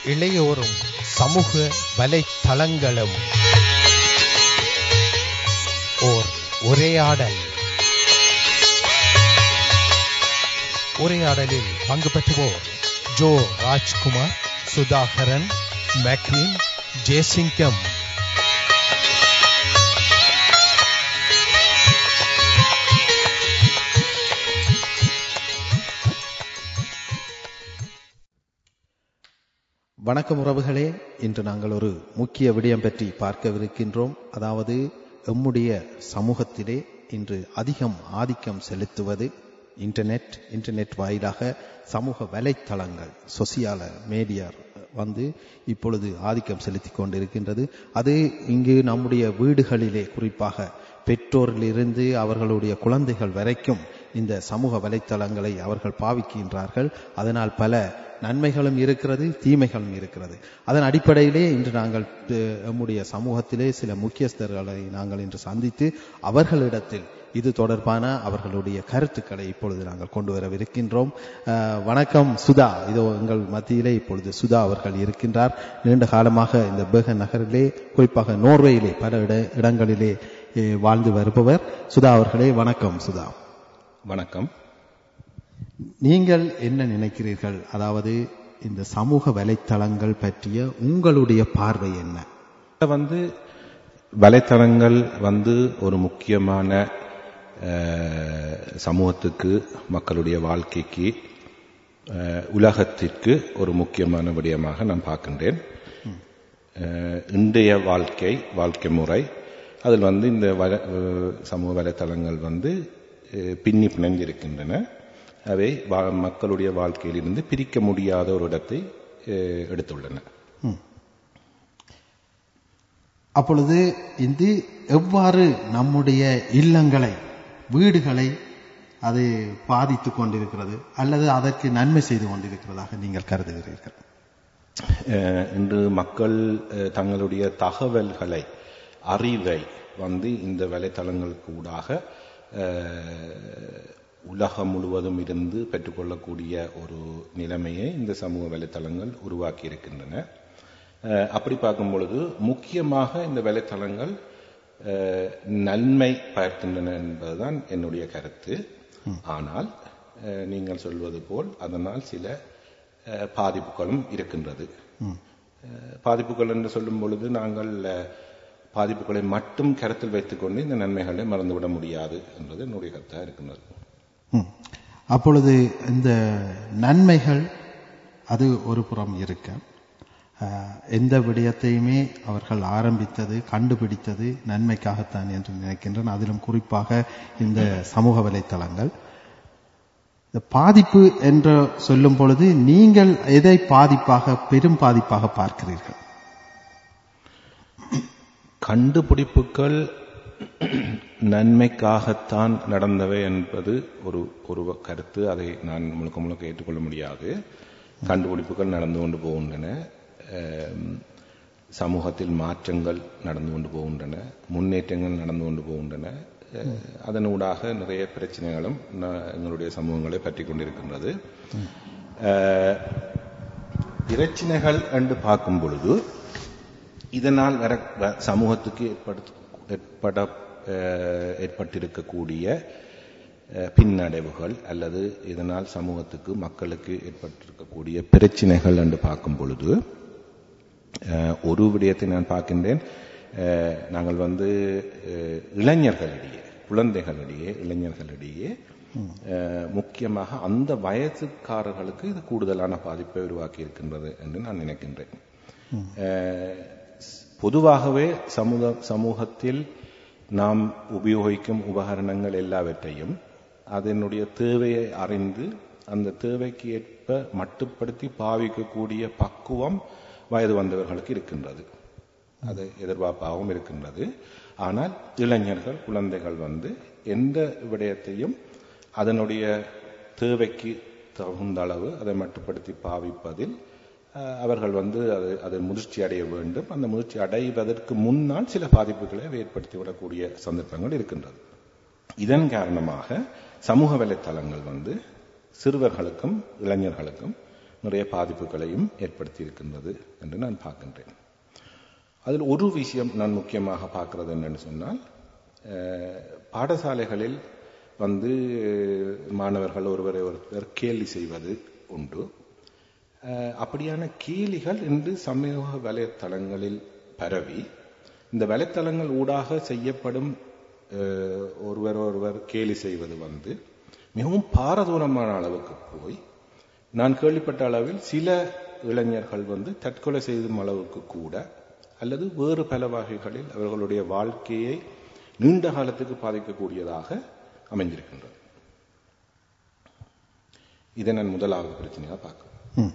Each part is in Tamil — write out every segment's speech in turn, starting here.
இளையோரும் சமூக வலைத்தளங்களும் ஓர் உரையாடல் உரையாடலில் பங்கு பெற்றுவோர் ஜோ ராஜ்குமார் சுதாகரன் மேக்வின் ஜெயசிங்கம் வணக்கம் உறவுகளே இன்று நாங்கள் ஒரு முக்கிய விடயம் பற்றி பார்க்கவிருக்கின்றோம் அதாவது எம்முடைய சமூகத்திலே இன்று அதிகம் ஆதிக்கம் செலுத்துவது இன்டர்நெட் இன்டர்நெட் வாயிலாக சமூக வலைத்தளங்கள் சொசியால மீடியா வந்து இப்பொழுது ஆதிக்கம் செலுத்தி கொண்டிருக்கின்றது அது இங்கு நம்முடைய வீடுகளிலே குறிப்பாக பெற்றோரிலிருந்து அவர்களுடைய குழந்தைகள் வரைக்கும் இந்த சமூக வலைத்தளங்களை அவர்கள் பாவிக்கின்றார்கள் அதனால் பல நன்மைகளும் இருக்கிறது தீமைகளும் இருக்கிறது அதன் அடிப்படையிலே இன்று நாங்கள் நம்முடைய சமூகத்திலே சில முக்கியஸ்தர்களை நாங்கள் இன்று சந்தித்து அவர்களிடத்தில் இது தொடர்பான அவர்களுடைய கருத்துக்களை இப்பொழுது நாங்கள் கொண்டு வரவிருக்கின்றோம் வணக்கம் சுதா இதோ எங்கள் மத்தியிலே இப்பொழுது சுதா அவர்கள் இருக்கின்றார் நீண்ட காலமாக இந்த பேக நகரிலே குறிப்பாக நோர்வேயிலே பல இட இடங்களிலே வாழ்ந்து வருபவர் சுதா அவர்களே வணக்கம் சுதா வணக்கம் நீங்கள் என்ன நினைக்கிறீர்கள் அதாவது இந்த சமூக வலைத்தளங்கள் பற்றிய உங்களுடைய பார்வை என்ன வந்து வலைத்தளங்கள் வந்து ஒரு முக்கியமான சமூகத்துக்கு மக்களுடைய வாழ்க்கைக்கு உலகத்திற்கு ஒரு முக்கியமான விடயமாக நான் பார்க்கின்றேன் இன்றைய வாழ்க்கை வாழ்க்கை முறை அதில் வந்து இந்த வல சமூக வலைத்தளங்கள் வந்து பின்னி பிணைந்திருக்கின்றன அவை மக்களுடைய வாழ்க்கையிலிருந்து பிரிக்க முடியாத ஒரு இடத்தை எடுத்துள்ளன அப்பொழுது இது எவ்வாறு நம்முடைய இல்லங்களை வீடுகளை அது பாதித்து கொண்டிருக்கிறது அல்லது அதற்கு நன்மை செய்து கொண்டிருக்கிறதாக நீங்கள் கருதுகிறீர்கள் இன்று மக்கள் தங்களுடைய தகவல்களை அறிவை வந்து இந்த வலைத்தளங்களுக்கு ஊடாக உலகம் முழுவதும் இருந்து பெற்றுக்கொள்ளக்கூடிய ஒரு நிலைமையை இந்த சமூக வலைத்தளங்கள் உருவாக்கி இருக்கின்றன அப்படி பார்க்கும் பொழுது முக்கியமாக இந்த வலைத்தளங்கள் நன்மை பார்க்கின்றன என்பதுதான் என்னுடைய கருத்து ஆனால் நீங்கள் சொல்வது போல் அதனால் சில பாதிப்புகளும் இருக்கின்றது பாதிப்புகள் என்று சொல்லும் பொழுது நாங்கள் பாதிப்புகளை மட்டும் கருத்தில் வைத்துக்கொண்டு இந்த நன்மைகளை மறந்துவிட முடியாது என்பது என்னுடைய கருத்தாக இருக்கின்றது அப்பொழுது இந்த நன்மைகள் அது ஒரு புறம் இருக்க எந்த விடயத்தையுமே அவர்கள் ஆரம்பித்தது கண்டுபிடித்தது நன்மைக்காகத்தான் என்று நினைக்கின்றன அதிலும் குறிப்பாக இந்த சமூக வலைத்தளங்கள் இந்த பாதிப்பு என்று சொல்லும் பொழுது நீங்கள் எதை பாதிப்பாக பெரும் பாதிப்பாக பார்க்கிறீர்கள் கண்டுபிடிப்புகள் நன்மைக்காகத்தான் நடந்தவை என்பது ஒரு ஒரு கருத்து அதை நான் முழுக்க முழுக்க ஏற்றுக்கொள்ள முடியாது கண்டுபிடிப்புகள் நடந்து கொண்டு போகின்றன சமூகத்தில் மாற்றங்கள் நடந்து கொண்டு போகின்றன முன்னேற்றங்கள் நடந்து கொண்டு போகின்றன அதனூடாக நிறைய பிரச்சனைகளும் எங்களுடைய சமூகங்களை பற்றி கொண்டிருக்கின்றது பிரச்சனைகள் என்று பார்க்கும் பொழுது இதனால் வர சமூகத்துக்கு ஏற்படுத்த ஏற்பட ஏற்பட்டிருக்கக்கூடிய பின்னடைவுகள் அல்லது இதனால் சமூகத்துக்கு மக்களுக்கு ஏற்பட்டிருக்கக்கூடிய பிரச்சனைகள் என்று பார்க்கும் பொழுது ஒரு விடயத்தை நான் பார்க்கின்றேன் நாங்கள் வந்து இளைஞர்களிடையே குழந்தைகளிடையே இளைஞர்களிடையே முக்கியமாக அந்த வயசுக்காரர்களுக்கு இது கூடுதலான பாதிப்பை உருவாக்கி இருக்கின்றது என்று நான் நினைக்கின்றேன் பொதுவாகவே சமூக சமூகத்தில் நாம் உபயோகிக்கும் உபகரணங்கள் எல்லாவற்றையும் அதனுடைய தேவையை அறிந்து அந்த தேவைக்கு ஏற்ப மட்டுப்படுத்தி பாவிக்கக்கூடிய பக்குவம் வயது வந்தவர்களுக்கு இருக்கின்றது அது எதிர்பார்ப்பாகவும் இருக்கின்றது ஆனால் இளைஞர்கள் குழந்தைகள் வந்து எந்த விடயத்தையும் அதனுடைய தேவைக்கு தகுந்த அளவு அதை மட்டுப்படுத்தி பாவிப்பதில் அவர்கள் வந்து அது அதை முதிர்ச்சி அடைய வேண்டும் அந்த முதிர்ச்சி அடைவதற்கு முன்னால் சில பாதிப்புகளை ஏற்படுத்திவிடக்கூடிய சந்தர்ப்பங்கள் இருக்கின்றது இதன் காரணமாக சமூக வலைத்தளங்கள் வந்து சிறுவர்களுக்கும் இளைஞர்களுக்கும் நிறைய பாதிப்புகளையும் ஏற்படுத்தி இருக்கின்றது என்று நான் பார்க்கின்றேன் அதில் ஒரு விஷயம் நான் முக்கியமாக பார்க்கிறது என்னன்னு சொன்னால் அஹ், பாடசாலைகளில் வந்து மாணவர்கள் ஒருவரை ஒருவர் கேலி செய்வது உண்டு அஹ், அப்படியான கேலிகள் இன்று சமூக வலைத்தளங்களில் பரவி இந்த வலைத்தளங்கள் ஊடாக செய்யப்படும் அஹ், ஒருவர் ஒருவர் கேலி செய்வது வந்து மிகவும் பாரதூரமான அளவுக்கு போய் நான் கேள்விப்பட்ட அளவில் சில இளைஞர்கள் வந்து தற்கொலை செய்யும் அளவுக்கு கூட அல்லது வேறு பல வகைகளில் அவர்களுடைய வாழ்க்கையை நீண்ட காலத்துக்கு பாதிக்கக்கூடியதாக அமைந்திருக்கின்றது இதை நான் முதலாவது பிரச்சனையாக பார்க்கிறேன் ம்.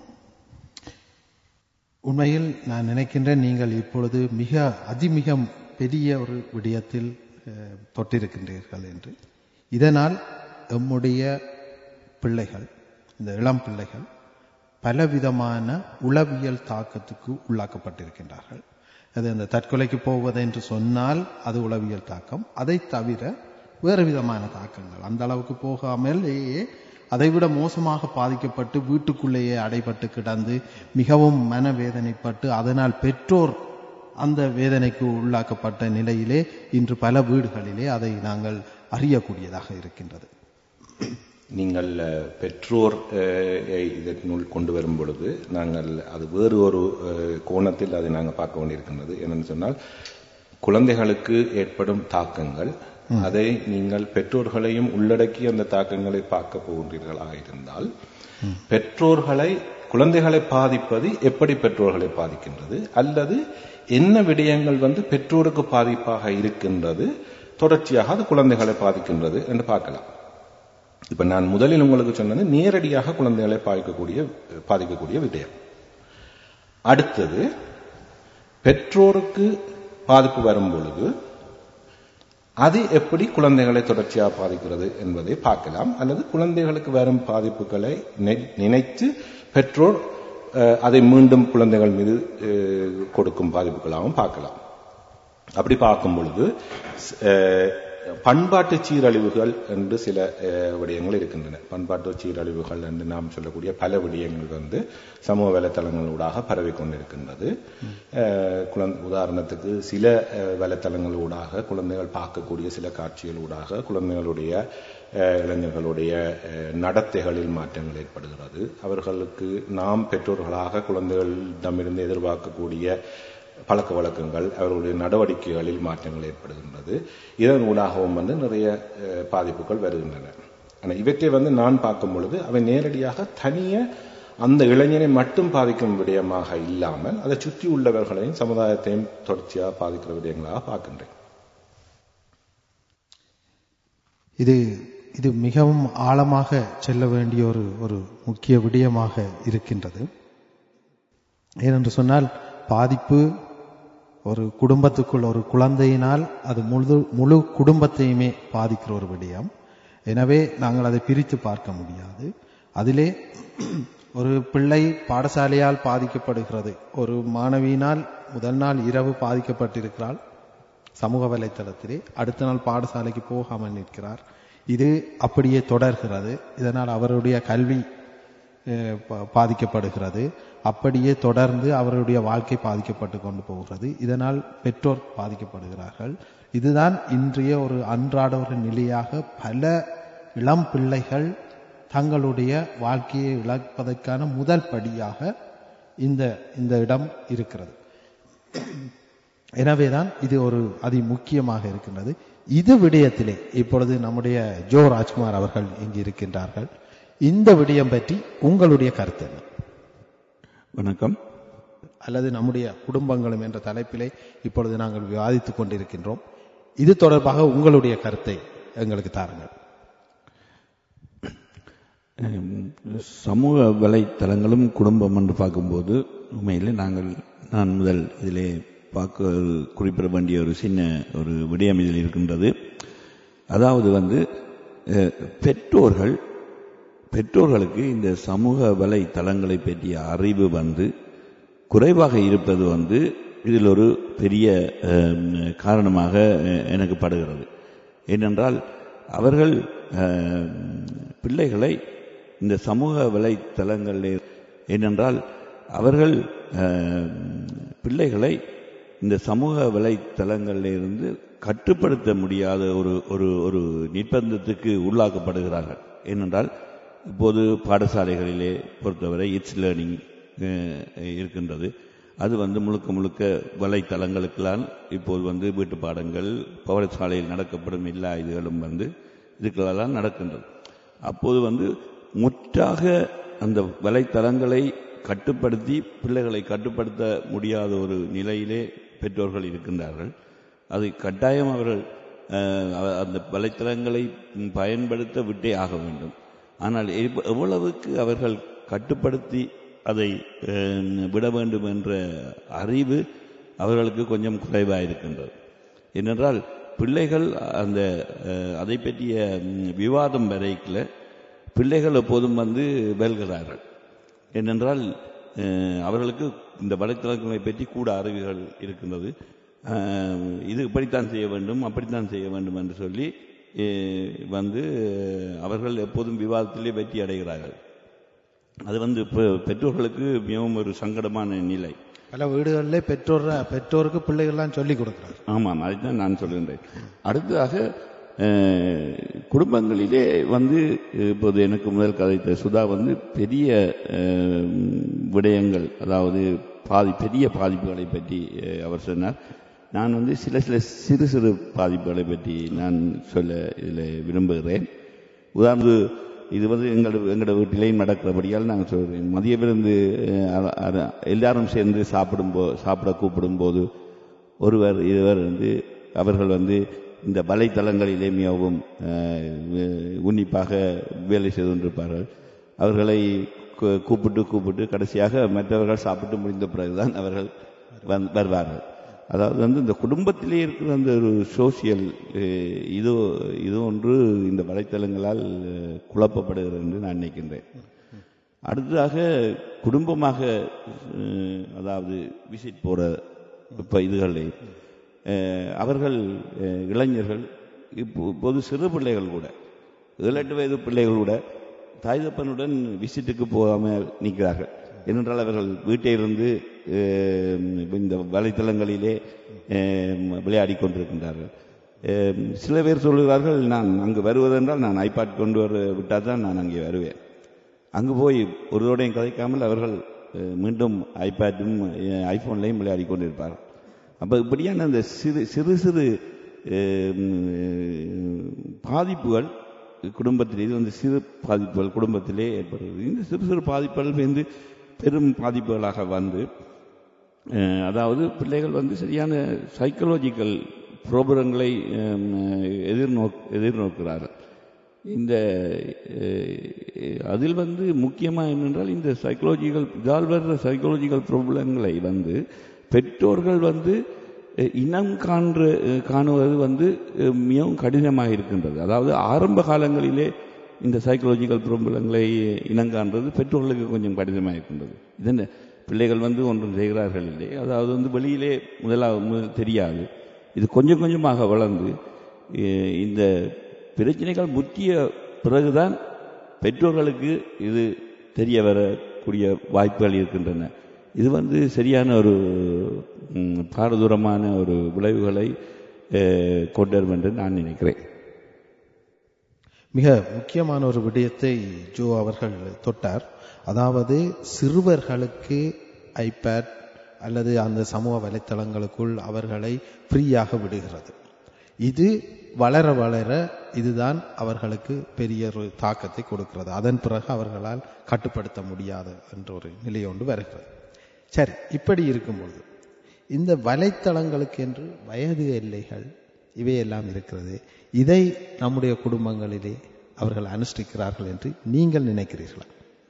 உண்மையில் நான் நினைக்கின்றேன் நீங்கள் இப்பொழுது மிக அதிமிக பெரிய ஒரு விடயத்தில் அஹ், தொட்டிருக்கின்றீர்கள் என்று இதனால் எம்முடைய பிள்ளைகள் இந்த இளம் பிள்ளைகள் பலவிதமான உளவியல் தாக்கத்துக்கு உள்ளாக்கப்பட்டிருக்கின்றார்கள் அது அந்த தற்கொலைக்கு போவது என்று சொன்னால் அது உளவியல் தாக்கம் அதை தவிர வேறு விதமான தாக்கங்கள் அந்த அளவுக்கு போகாமலேயே அதைவிட மோசமாக பாதிக்கப்பட்டு வீட்டுக்குள்ளேயே அடைபட்டு கிடந்து மிகவும் மனவேதனைப்பட்டு அதனால் பெற்றோர் அந்த வேதனைக்கு உள்ளாக்கப்பட்ட நிலையிலே இன்று பல வீடுகளிலே அதை நாங்கள் அறியக்கூடியதாக இருக்கின்றது நீங்கள் அஹ், பெற்றோர் அஹ், இதனுள் கொண்டு வரும் பொழுது நாங்கள் அது வேறு ஒரு அஹ், கோணத்தில் அதை நாங்கள் பார்க்க வேண்டியிருக்கின்றது என்னன்னு சொன்னால் குழந்தைகளுக்கு ஏற்படும் தாக்கங்கள் அதை நீங்கள் பெற்றோர்களையும் உள்ளடக்கி அந்த தாக்கங்களை பார்க்க போகின்றீர்களாக இருந்தால் பெற்றோர்களை குழந்தைகளை பாதிப்பது எப்படி பெற்றோர்களை பாதிக்கின்றது அல்லது என்ன விடயங்கள் வந்து பெற்றோருக்கு பாதிப்பாக இருக்கின்றது தொடர்ச்சியாக அது குழந்தைகளை பாதிக்கின்றது என்று பார்க்கலாம் இப்ப நான் முதலில் உங்களுக்கு சொன்னது நேரடியாக குழந்தைகளை பாதிக்கக்கூடிய பாதிக்கக்கூடிய விடயம் அடுத்தது பெற்றோருக்கு பாதிப்பு வரும் பொழுது அது எப்படி குழந்தைகளை தொடர்ச்சியாக பாதிக்கிறது என்பதை பார்க்கலாம் அல்லது குழந்தைகளுக்கு வரும் பாதிப்புகளை நி- நினைத்து பெற்றோர் அஹ், அதை மீண்டும் குழந்தைகள் மீது அஹ், கொடுக்கும் பாதிப்புகளாகவும் பார்க்கலாம் அப்படி பார்க்கும் பொழுது ஸ்- அஹ், பண்பாட்டு சீரழிவுகள் என்று சில அஹ், விடயங்கள் இருக்கின்றன பண்பாட்டு சீரழிவுகள் என்று நாம் சொல்லக்கூடிய பல விடயங்கள் வந்து சமூக வலைத்தளங்களூடாக பரவி கொண்டிருக்கின்றது அஹ், குழந்தை உதாரணத்துக்கு சில அஹ், வலைத்தளங்களூடாக குழந்தைகள் பார்க்கக்கூடிய சில காட்சிகளூடாக குழந்தைகளுடைய அஹ், இளைஞர்களுடைய அஹ், நடத்தைகளில் மாற்றங்கள் ஏற்படுகிறது அவர்களுக்கு நாம் பெற்றோர்களாக குழந்தைகளிடமிருந்து எதிர்பார்க்கக்கூடிய பழக்க வழக்கங்கள் அவர்களுடைய நடவடிக்கைகளில் மாற்றங்கள் ஏற்படுகின்றது இதன் ஊடாகவும் வந்து நிறைய அஹ், பாதிப்புகள் வருகின்றன ஆனால் இவற்றை வந்து நான் பார்க்கும் பொழுது அவை நேரடியாக தனிய அந்த இளைஞனை மட்டும் பாதிக்கும் விடயமாக இல்லாமல் அதை சுற்றி உள்ளவர்களையும் சமுதாயத்தையும் தொடர்ச்சியாக பாதிக்கிற விடயங்களாக பார்க்கின்றேன் இது இது மிகவும் ஆழமாக செல்ல வேண்டிய ஒரு ஒரு முக்கிய விடயமாக இருக்கின்றது ஏனென்று சொன்னால் பாதிப்பு ஒரு குடும்பத்துக்குள் ஒரு குழந்தையினால் அது முழு முழு குடும்பத்தையுமே பாதிக்கிற ஒரு விடயம் எனவே நாங்கள் அதை பிரித்து பார்க்க முடியாது அதிலே ஒரு பிள்ளை பாடசாலையால் பாதிக்கப்படுகிறது ஒரு மாணவியினால் முதல் நாள் இரவு பாதிக்கப்பட்டிருக்கிறாள் சமூக வலைத்தளத்திலே அடுத்த நாள் பாடசாலைக்கு போகாமல் நிற்கிறார் இது அப்படியே தொடர்கிறது இதனால் அவருடைய கல்வி அஹ், பா- பாதிக்கப்படுகிறது அப்படியே தொடர்ந்து அவருடைய வாழ்க்கை பாதிக்கப்பட்டு கொண்டு போகிறது இதனால் பெற்றோர் பாதிக்கப்படுகிறார்கள் இதுதான் இன்றைய ஒரு அன்றாட ஒரு நிலையாக பல இளம் பிள்ளைகள் தங்களுடைய வாழ்க்கையை இழப்பதற்கான முதல் படியாக இந்த இந்த இடம் இருக்கிறது எனவேதான் இது ஒரு அதி முக்கியமாக இருக்கின்றது இது விடயத்திலே இப்பொழுது நம்முடைய ஜோ ராஜ்குமார் அவர்கள் இங்கு இருக்கின்றார்கள் இந்த விடயம் பற்றி உங்களுடைய கருத்து என்ன வணக்கம் அல்லது நம்முடைய குடும்பங்களும் என்ற தலைப்பிலே இப்பொழுது நாங்கள் விவாதித்துக் கொண்டிருக்கின்றோம் இது தொடர்பாக உங்களுடைய கருத்தை எங்களுக்கு தாருங்கள் உம், சமூக வலைத்தளங்களும் குடும்பம் என்று பார்க்கும்போது உண்மையிலே நாங்கள் நான் முதல் இதிலே பார்க்க குறிப்பிட வேண்டிய ஒரு சின்ன ஒரு விடயம் இதில் இருக்கின்றது அதாவது வந்து அஹ், பெற்றோர்கள் பெற்றோர்களுக்கு இந்த சமூக வலைத்தளங்களை பற்றிய அறிவு வந்து குறைவாக இருப்பது வந்து இதில் ஒரு பெரிய அஹ், காரணமாக அஹ், எனக்கு படுகிறது ஏனென்றால் அவர்கள் அஹ், பிள்ளைகளை இந்த சமூக வலைத்தளங்களில் ஏனென்றால் அவர்கள் அஹ், பிள்ளைகளை இந்த சமூக வலைத்தளங்களில் இருந்து கட்டுப்படுத்த முடியாத ஒரு ஒரு ஒரு நிர்பந்தத்துக்கு உள்ளாக்கப்படுகிறார்கள் ஏனென்றால் இப்போது பாடசாலைகளிலே பொறுத்தவரை இட்ஸ் லேர்னிங் இருக்கின்றது அது வந்து முழுக்க முழுக்க வலைத்தளங்களுக்கெல்லாம் இப்போது வந்து வீட்டு பாடங்கள் பாடசாலையில் நடக்கப்படும் எல்லா இதுகளும் வந்து இதுக்கெல்லாம் நடக்கின்றது அப்போது வந்து முற்றாக அந்த வலைத்தளங்களை கட்டுப்படுத்தி பிள்ளைகளை கட்டுப்படுத்த முடியாத ஒரு நிலையிலே பெற்றோர்கள் இருக்கின்றார்கள் அது கட்டாயம் அவர்கள் அஹ், அவ- அந்த வலைத்தளங்களை பயன்படுத்த விட்டே ஆக வேண்டும் ஆனால் எவ்வ- எவ்வளவுக்கு அவர்கள் கட்டுப்படுத்தி அதை அஹ், விட வேண்டும் என்ற அறிவு அவர்களுக்கு கொஞ்சம் குறைவாக இருக்கின்றது ஏனென்றால் பிள்ளைகள் அந்த அஹ், அதை பற்றிய ம், விவாதம் வரைக்கல பிள்ளைகள் எப்போதும் வந்து வெல்கிறார்கள் ஏனென்றால் அஹ், அவர்களுக்கு இந்த வலைத்தளங்களை பற்றி கூட அறிவுகள் இருக்கின்றது அஹ், இது இப்படித்தான் செய்ய வேண்டும் அப்படித்தான் செய்ய வேண்டும் என்று சொல்லி அஹ், வந்து அஹ், அவர்கள் எப்போதும் விவாதத்திலே வெற்றி அடைகிறார்கள் அது வந்து பெ- பெற்றோர்களுக்கு மிகவும் ஒரு சங்கடமான நிலை பல வீடுகளிலே பெற்றோர் பெற்றோருக்கு பிள்ளைகள்லாம் சொல்லி கொடுக்குறாரு ஆமாம் அதைத்தான் நான் சொல்கின்றேன் அடுத்ததாக அஹ், குடும்பங்களிலே வந்து இப்போது எனக்கு முதல் கதைத்த சுதா வந்து பெரிய அஹ், விடயங்கள் அதாவது பாதி பெரிய பாதிப்புகளை பற்றி அஹ், அவர் சொன்னார் நான் வந்து சில சில சிறு சிறு பாதிப்புகளை பற்றி நான் சொல்ல இதில் விரும்புகிறேன் உதாரணத்து இது வந்து எங்கள் எங்களோட வீட்டிலேயும் நடக்கிறபடியால் நாங்கள் சொல்கிறேன் மதிய விருந்து அஹ், அ- அ- எல்லாரும் சேர்ந்து சாப்பிடும்போ சாப்பிட கூப்பிடும்போது ஒருவர் இருவர் வந்து அவர்கள் வந்து இந்த வலைத்தளங்களிலே மிகவும் அஹ், வே- உன்னிப்பாக வேலை செய்து கொண்டிருப்பார்கள் அவர்களை கூ- கூப்பிட்டு கூப்பிட்டு கடைசியாக மற்றவர்கள் சாப்பிட்டு முடிந்த பிறகுதான் அவர்கள் வந் வருவார்கள் அதாவது வந்து இந்த குடும்பத்திலே இருக்கிற அந்த ஒரு சோசியல் இது இது ஒன்று இந்த வலைத்தளங்களால் அஹ், குழப்பப்படுகிறது என்று நான் நினைக்கின்றேன் அடுத்ததாக குடும்பமாக அஹ், அதாவது விசிட் போற இப்போ இதுகளை அஹ், அவர்கள் அஹ், இளைஞர்கள் இப்போ இப்போது சிறு பிள்ளைகள் கூட ஏழு எட்டு வயது பிள்ளைகள் கூட தாய் தப்பனுடன் விசிட்டுக்கு போகாமல் நிற்கிறார்கள் ஏனென்றால் அவர்கள் வீட்டிலிருந்து அஹ், இந்த வலைத்தளங்களிலே அஹ், விளையாடி கொண்டிருக்கின்றார்கள் அஹ், சில பேர் சொல்லுகிறார்கள் நான் அங்கு வருவதென்றால் நான் ஐபாட் கொண்டு வர விட்டால் தான் நான் அங்கே வருவேன் அங்கு போய் ஒருவரோடையும் கதைக்காமல் அவர்கள் அஹ், மீண்டும் ஐபேடும் ஐபோன்லையும் விளையாடி கொண்டிருப்பார்கள் அப்போ இப்படியான அந்த சிறு சிறு சிறு அஹ், உம், பாதிப்புகள் குடும்பத்தில் இது வந்து சிறு பாதிப்புகள் குடும்பத்திலே ஏற்படுகிறது இந்த சிறு சிறு பாதிப்புகள் வந்து பெரும் பாதிப்புகளாக வந்து அஹ், அதாவது பிள்ளைகள் வந்து சரியான சைக்கலாஜிக்கல் ப்ரோபரங்களை எதிர்நோக் எதிர்நோக்கிறார்கள் இந்த அஹ், அதில் வந்து முக்கியமாக என்னென்றால் இந்த சைக்கலாஜிக்கல் இதால் வர்ற சைக்கலாஜிக்கல் ப்ராப்ளங்களை வந்து பெற்றோர்கள் வந்து அஹ், இனம் காண்ற அஹ், காணுவது வந்து அஹ், மிகவும் கடினமாக இருக்கின்றது அதாவது ஆரம்ப காலங்களிலே இந்த சைக்கலாஜிக்கல் ப்ராப்ளங்களை இனங்காண்றது பெற்றோர்களுக்கு கொஞ்சம் கடினமாக இருக்கின்றது இதென்ன பிள்ளைகள் வந்து ஒன்றும் செய்கிறார்கள் இல்லை அதாவது வந்து வெளியிலே முதலாவது முதல் தெரியாது இது கொஞ்சம் கொஞ்சமாக வளர்ந்து அஹ், இந்த பிரச்சனைகள் முற்றிய பிறகுதான் பெற்றோர்களுக்கு இது தெரிய வரக்கூடிய வாய்ப்புகள் இருக்கின்றன இது வந்து சரியான ஒரு ம், பாரதூரமான ஒரு விளைவுகளை அஹ், கொண்டு வரும் என்று நான் நினைக்கிறேன் மிக முக்கியமான ஒரு விடயத்தை ஜோ அவர்கள் தொட்டார் அதாவது சிறுவர்களுக்கு ஐபேட் அல்லது அந்த சமூக வலைத்தளங்களுக்குள் அவர்களை ஃப்ரீயாக விடுகிறது இது வளர வளர இதுதான் அவர்களுக்கு பெரிய ஒரு தாக்கத்தை கொடுக்கிறது அதன் பிறகு அவர்களால் கட்டுப்படுத்த முடியாது என்ற ஒரு நிலை ஒன்று வருகிறது சரி இப்படி இருக்கும்பொழுது இந்த வலைத்தளங்களுக்கு என்று வயது எல்லைகள் இவையெல்லாம் இருக்கிறது இதை நம்முடைய குடும்பங்களிலே அவர்கள் அனுஷ்டிக்கிறார்கள் என்று நீங்கள் நினைக்கிறீர்களா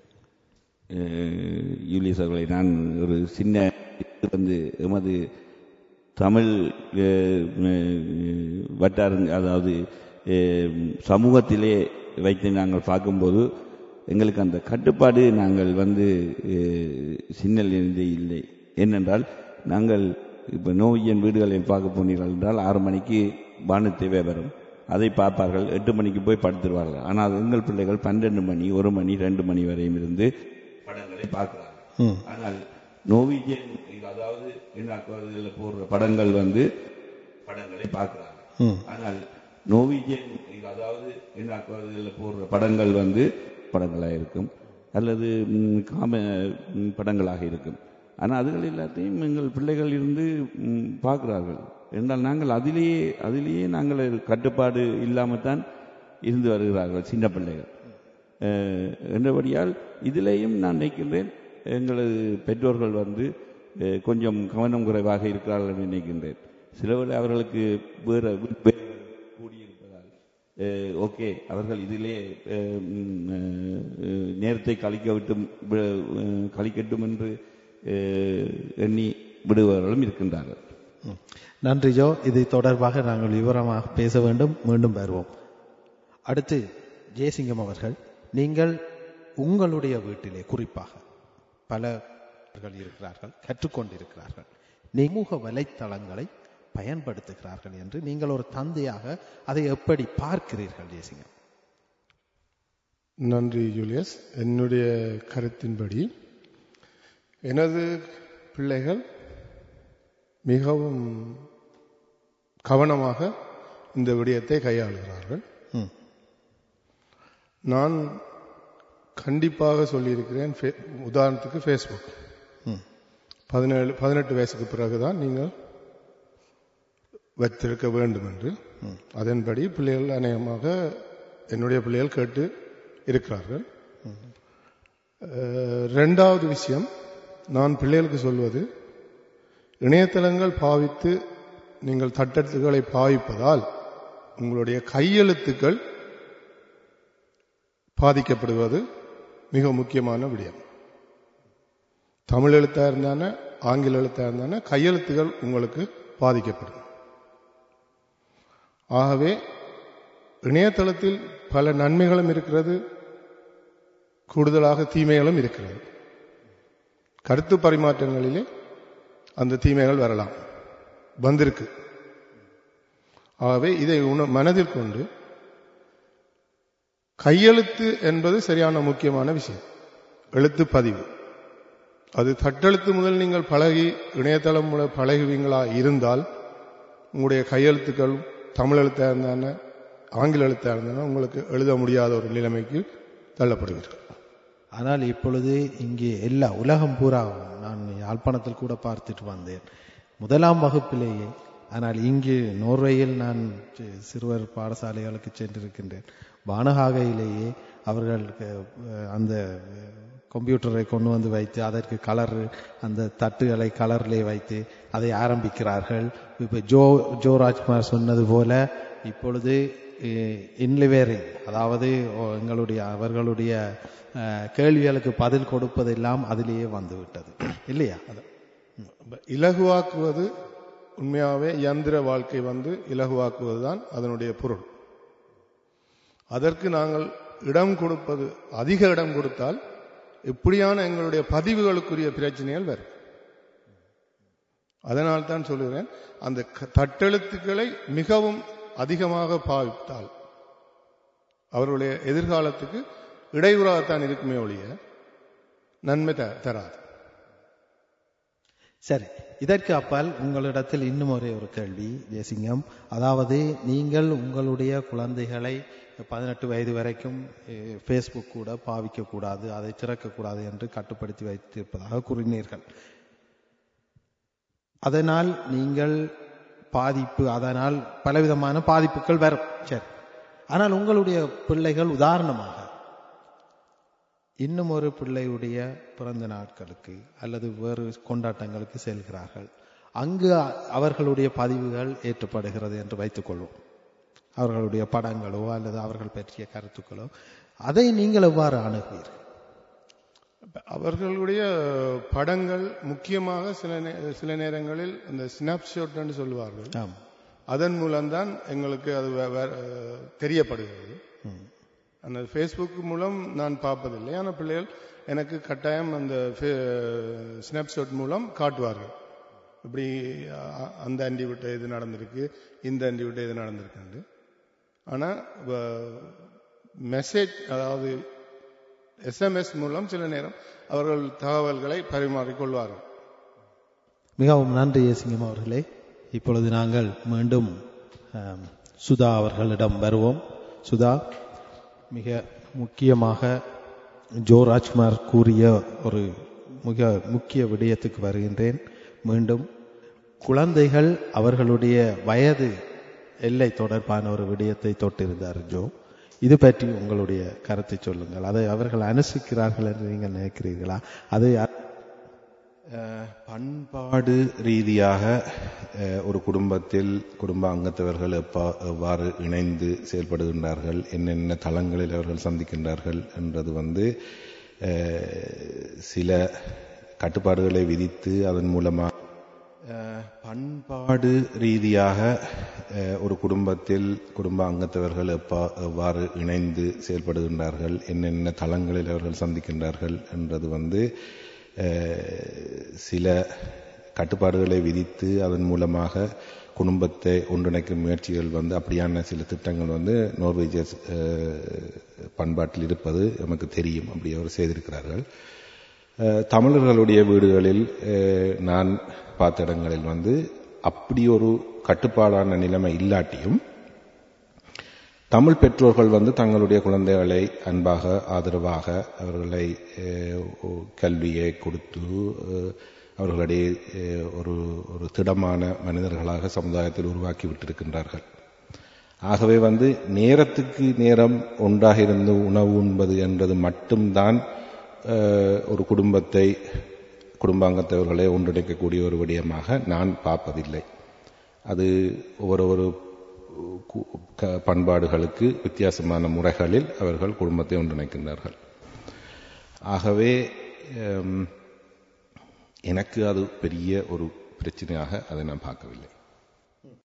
அஹ், யூலியஸ் அவர்களை நான் ஒரு சின்ன இது வந்து எமது தமிழ் அஹ், அஹ், வட்டாரங்க அதாவது அஹ், சமூகத்திலே வைத்து நாங்கள் பார்க்கும்போது எங்களுக்கு அந்த கட்டுப்பாடு நாங்கள் வந்து அஹ், சின்னலிருந்து இல்லை ஏனென்றால் நாங்கள் இப்போ நோயின் வீடுகளை பார்க்க போனீர்கள் என்றால் ஆறு மணிக்கு வானத்தேவை வரும் அதை பார்ப்பார்கள் எட்டு மணிக்கு போய் படுத்துருவார்கள் ஆனால் எங்கள் பிள்ளைகள் பன்னெண்டு மணி ஒரு மணி ரெண்டு மணி வரையும் இருந்து படங்களை படங்களை பார்க்கிறாங்க ம். ஆனால் நோவிஜியன் அதாவது என்ன இதுல போடுற படங்கள் வந்து படங்களை பார்க்கிறாங்க ம். ஆனால் நோவிஜியன் அதாவது என்ன இதுல போடுற படங்கள் வந்து படங்களாக இருக்கும் அல்லது ம், காம ம், படங்களாக இருக்கும் ஆனால் அதுகள் எல்லாத்தையும் எங்கள் பிள்ளைகள் இருந்து ம், பார்க்கிறார்கள் என்றால் நாங்கள் அதிலேயே அதிலேயே நாங்கள் கட்டுப்பாடு இல்லாமல் தான் இருந்து வருகிறார்கள் சின்ன பிள்ளைகள் அஹ், என்றபடியால் இதிலேயும் நான் நினைக்கின்றேன் எங்களது பெற்றோர்கள் வந்து அஹ், கொஞ்சம் கவனம் குறைவாக இருக்கிறார்கள் என்று நினைக்கின்றேன் சிலவில் அவர்களுக்கு வேறு வேறு கூடியிருப்பதால் அஹ், ஓகே அவர்கள் இதிலே அஹ், ம், அஹ், நேரத்தை கழிக்க விட்டு வி- அஹ், கழிக்கட்டும் என்று அஹ், எண்ணி விடுபவர்களும் இருக்கின்றார்கள் ம். நன்றி ஜோ இது தொடர்பாக நாங்கள் விவரமாக பேச வேண்டும் மீண்டும் வருவோம் அடுத்து ஜெயசிங்கம் அவர்கள் நீங்கள் உங்களுடைய வீட்டிலே குறிப்பாக பலர்கள் இருக்கிறார்கள் கற்றுக்கொண்டிருக்கிறார்கள் சமூக வலைத்தளங்களை பயன்படுத்துகிறார்கள் என்று நீங்கள் ஒரு தந்தையாக அதை எப்படி பார்க்கிறீர்கள் ஜெயசிங்கம் நன்றி ஜூலியஸ் என்னுடைய கருத்தின்படி எனது பிள்ளைகள் மிகவும் கவனமாக இந்த விடயத்தை கையாளுகிறார்கள் ம். நான் கண்டிப்பாக சொல்லியிருக்கிறேன் ஃபே- உதாரணத்துக்கு ஃபேஸ்புக் ம். பதினேழு பதினெட்டு வயசுக்கு பிறகுதான் நீங்கள் வைத்திருக்க வேண்டும் என்று அதன்படி பிள்ளைகள் அநேகமாக என்னுடைய பிள்ளைகள் கேட்டு இருக்கிறார்கள் அஹ், ரெண்டாவது விஷயம் நான் பிள்ளைகளுக்கு சொல்வது இணையதளங்கள் பாவித்து நீங்கள் தட்டெழுத்துக்களை பாவிப்பதால் உங்களுடைய கையெழுத்துக்கள் பாதிக்கப்படுவது மிக முக்கியமான விடயம் தமிழ் எழுத்தா இருந்தான ஆங்கில எழுத்தா இருந்தான கையெழுத்துகள் உங்களுக்கு பாதிக்கப்படும் ஆகவே இணையதளத்தில் பல நன்மைகளும் இருக்கிறது கூடுதலாக தீமைகளும் இருக்கிறது கருத்து பரிமாற்றங்களிலே அந்த தீமைகள் வரலாம் வந்திருக்கு ஆகவே இதை உண- மனதில் கொண்டு கையெழுத்து என்பது சரியான முக்கியமான விஷயம் எழுத்து பதிவு அது தட்டெழுத்து முதல் நீங்கள் பழகி இணையதளம் மூலம் பழகுவீங்களா இருந்தால் உங்களுடைய கையெழுத்துக்கள் தமிழ் எழுத்தா இருந்தான ஆங்கில எழுத்தா இருந்தான உங்களுக்கு எழுத முடியாத ஒரு நிலைமைக்கு தள்ளப்படுவீர்கள் ஆனால் இப்பொழுது இங்கே எல்லா உலகம் பூரா நான் யாழ்ப்பாணத்தில் கூட பார்த்துட்டு வந்தேன் முதலாம் வகுப்பிலேயே ஆனால் இங்கு நோர்வேயில் நான் சி- சிறுவர் பாடசாலைகளுக்கு சென்றிருக்கின்றேன் வானகாகையிலேயே அவர்கள் அஹ், அந்த கம்ப்யூட்டரை கொண்டு வந்து வைத்து அதற்கு கலர் அந்த தட்டுகளை கலரிலே வைத்து அதை ஆரம்பிக்கிறார்கள் இப்போ ஜோ ஜோ ராஜ்குமார் சொன்னது போல இப்பொழுது இன்லிவேரிங் அதாவது ஓ, எங்களுடைய அவர்களுடைய அஹ், கேள்விகளுக்கு பதில் கொடுப்பதெல்லாம் அதிலேயே வந்து விட்டது இல்லையா இலகுவாக்குவது உண்மையாகவே இயந்திர வாழ்க்கை வந்து இலகுவாக்குவதுதான் அதனுடைய பொருள் அதற்கு நாங்கள் இடம் கொடுப்பது அதிக இடம் கொடுத்தால் இப்படியான எங்களுடைய பதிவுகளுக்குரிய பிரச்சனைகள் வரும் அதனால் தான் சொல்லுகிறேன் அந்த க- தட்டெழுத்துக்களை மிகவும் அதிகமாக பாவித்தால் அவர்களுடைய எதிர்காலத்துக்கு இடையூறாகத்தான் இருக்குமே ஒழிய நன்மை த- தராது சரி இதற்கு அப்பால் உங்களிடத்தில் இன்னும் ஒரே ஒரு கேள்வி ஜெயசிங்கம் அதாவது நீங்கள் உங்களுடைய குழந்தைகளை பதினெட்டு வயது வரைக்கும் ஃபேஸ்புக் கூட பாவிக்க கூடாது அதை திறக்கக்கூடாது என்று கட்டுப்படுத்தி வைத்திருப்பதாக கூறினீர்கள் அதனால் நீங்கள் பாதிப்பு அதனால் பலவிதமான பாதிப்புகள் வரும் சரி ஆனால் உங்களுடைய பிள்ளைகள் உதாரணமாக இன்னும் ஒரு பிள்ளையுடைய பிறந்த நாட்களுக்கு அல்லது வேறு கொண்டாட்டங்களுக்கு செல்கிறார்கள் அங்கு அ- அவர்களுடைய பதிவுகள் ஏற்றப்படுகிறது என்று வைத்துக்கொள்வோம் அவர்களுடைய படங்களோ அல்லது அவர்கள் பற்றிய கருத்துக்களோ அதை நீங்கள் எவ்வாறு அணுகுவீர்கள் அவர்களுடைய படங்கள் முக்கியமாக சில நே- சில நேரங்களில் இந்த ஸ்னாப்ஷாட் என்று சொல்லுவார்கள் ஆம் அதன் மூலம்தான் எங்களுக்கு அது வே- வே- தெரியப்படுகிறது அந்த ஃபேஸ்புக் மூலம் நான் பார்ப்பதில்லை ஆனால் பிள்ளைகள் எனக்கு கட்டாயம் அந்த ஸ்னாப்ஷாட் மூலம் காட்டுவார்கள் இப்படி அ- அந்த அண்டி விட்ட இது நடந்திருக்கு இந்த அண்டி விட்ட இது நடந்திருக்கு ஆனால் மெசேஜ் அதாவது எஸ்எம்எஸ் மூலம் சில நேரம் அவர்கள் தகவல்களை பரிமாறிக்கொள்வார்கள் மிகவும் நன்றி ஏசிங்கம் அவர்களே இப்பொழுது நாங்கள் மீண்டும் ஆம், சுதா அவர்களிடம் வருவோம் சுதா மிக முக்கியமாக ஜோ ராஜ்குமார் கூறிய ஒரு மிக முக்கிய விடயத்துக்கு வருகின்றேன் மீண்டும் குழந்தைகள் அவர்களுடைய வயது எல்லை தொடர்பான ஒரு விடயத்தை தொட்டிருந்தார் ஜோ இது பற்றி உங்களுடைய கருத்தை சொல்லுங்கள் அதை அவர்கள் அனுசிக்கிறார்கள் என்று நீங்கள் நினைக்கிறீர்களா அதை அஹ், பண்பாடு ரீதியாக அஹ், ஒரு குடும்பத்தில் குடும்ப அங்கத்தவர்கள் எப்பா எவ்வாறு இணைந்து செயல்படுகின்றார்கள் என்னென்ன தளங்களில் அவர்கள் சந்திக்கின்றார்கள் என்றது வந்து அஹ், சில கட்டுப்பாடுகளை விதித்து அதன் மூலமாக அஹ், பண்பாடு ரீதியாக அஹ், ஒரு குடும்பத்தில் குடும்ப அங்கத்தவர்கள் எப்பா எவ்வாறு இணைந்து செயல்படுகின்றார்கள் என்னென்ன தளங்களில் அவர்கள் சந்திக்கின்றார்கள் என்றது வந்து அஹ், சில கட்டுப்பாடுகளை விதித்து அதன் மூலமாக குடும்பத்தை ஒன்றிணைக்கும் முயற்சிகள் வந்து அப்படியான சில திட்டங்கள் வந்து நோர்வேஜியஸ் அஹ், பண்பாட்டில் இருப்பது நமக்கு தெரியும் அப்படி அவர் செய்திருக்கிறார்கள் அஹ், தமிழர்களுடைய வீடுகளில் அஹ், நான் பார்த்த இடங்களில் வந்து அப்படி ஒரு கட்டுப்பாடான நிலைமை இல்லாட்டியும் தமிழ் பெற்றோர்கள் வந்து தங்களுடைய குழந்தைகளை அன்பாக ஆதரவாக அவர்களை அஹ், ஒ- கல்வியை கொடுத்து அஹ், அவர்களிடையே அஹ், ஒரு ஒரு திடமான மனிதர்களாக சமுதாயத்தில் உருவாக்கி விட்டிருக்கின்றார்கள் ஆகவே வந்து நேரத்துக்கு நேரம் ஒன்றாக இருந்து உணவு உண்பது என்பது மட்டும்தான் அஹ், ஒரு குடும்பத்தை குடும்பாங்கத்தவர்களை ஒன்றிணைக்கக்கூடிய ஒரு விடயமாக நான் பார்ப்பதில்லை அது ஒவ்வொரு ஒரு கு- க- பண்பாடுகளுக்கு வித்தியாசமான முறைகளில் அவர்கள் குடும்பத்தை ஒன்றிணைக்கின்றார்கள் ஆகவே ஹம், எனக்கு அது பெரிய ஒரு பிரச்சனையாக அதை நான் பார்க்கவில்லை